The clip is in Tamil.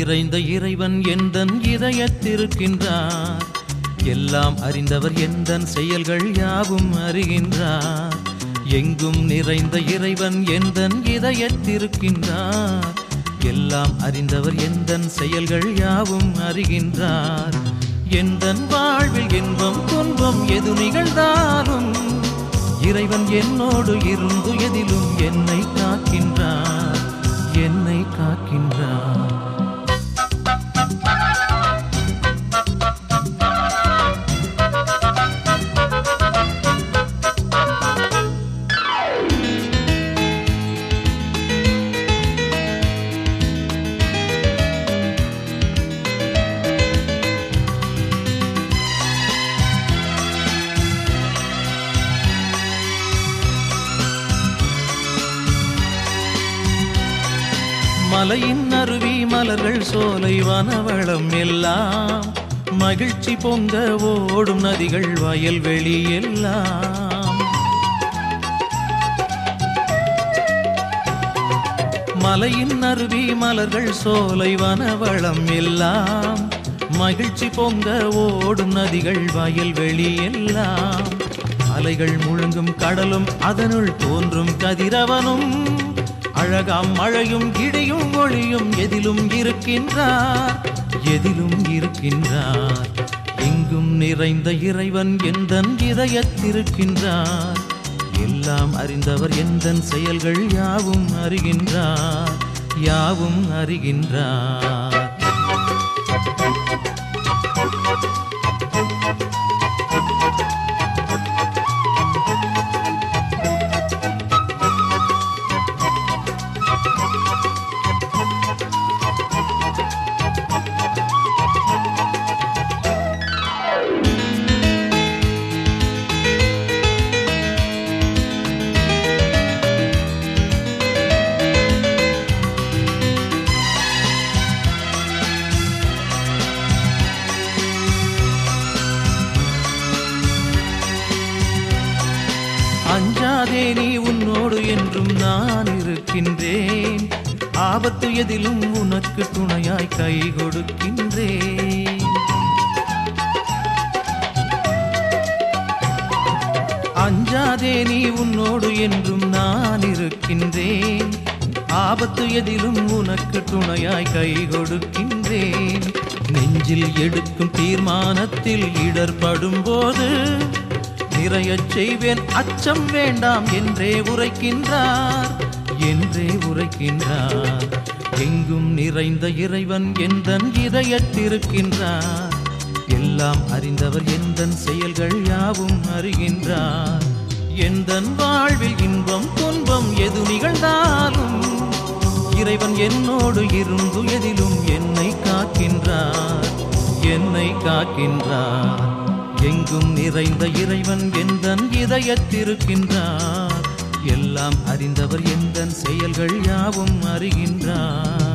நிறைந்த இறைவன் எந்தன் இதயத்திருக்கின்றார் எல்லாம் அறிந்தவர் எந்தன் செயல்கள் யாவும் அறிகின்றார் எங்கும் நிறைந்த இறைவன் எந்தன் இதயத்திருக்கின்றார் எல்லாம் அறிந்தவர் எந்தன் செயல்கள் யாவும் அறிகின்றார் எந்தன் வாழ்வில் இன்பம் துன்பம் எது நிகழ்ந்தாலும் இறைவன் என்னோடு இருந்து எதிலும் என்னை காக்கின்றார் என்னை காக்கின்றார் மலையின் அருவி மலர்கள் சோலை வனவளம் எல்லாம் மகிழ்ச்சி பொங்க ஓடும் நதிகள் வயல்வெளி எல்லாம் மலையின் அருவி மலர்கள் சோலை வனவளம் எல்லாம் மகிழ்ச்சி பொங்க ஓடும் நதிகள் வயல்வெளி எல்லாம் அலைகள் முழுங்கும் கடலும் அதனுள் தோன்றும் கதிரவனும் அழகாம் மழையும் இடியும் ஒளியும் எதிலும் இருக்கின்றார் எதிலும் இருக்கின்றார் எங்கும் நிறைந்த இறைவன் எந்தன் இதயத்திருக்கின்றார் எல்லாம் அறிந்தவர் எந்தன் செயல்கள் யாவும் அறிகின்றார் யாவும் அறிகின்றார் அஞ்சாதே நீ உன்னோடு என்றும் நான் இருக்கின்றேன் ஆபத்து எதிலும் உனக்கு துணையாய் கை கொடுக்கின்றேன் அஞ்சாதே நீ உன்னோடு என்றும் நான் இருக்கின்றேன் ஆபத்து எதிலும் உனக்கு துணையாய் கை கொடுக்கின்றேன் நெஞ்சில் எடுக்கும் தீர்மானத்தில் இடர்படும் போது நிறையச் செய்வேன் அச்சம் வேண்டாம் என்றே உரைக்கின்றார் என்றே உரைக்கின்றார் எங்கும் நிறைந்த இறைவன் எந்தன் இதயத்திருக்கின்றார் எல்லாம் அறிந்தவர் எந்தன் செயல்கள் யாவும் அறிகின்றார் எந்தன் வாழ்வில் இன்பம் துன்பம் எது நிகழ்ந்தாலும் இறைவன் என்னோடு இருந்து எதிலும் என்னை காக்கின்றார் என்னை காக்கின்றார் எங்கும் நிறைந்த இறைவன் எந்தன் இதயத்திருக்கின்றார் எல்லாம் அறிந்தவர் எந்தன் செயல்கள் யாவும் அறிகின்றார்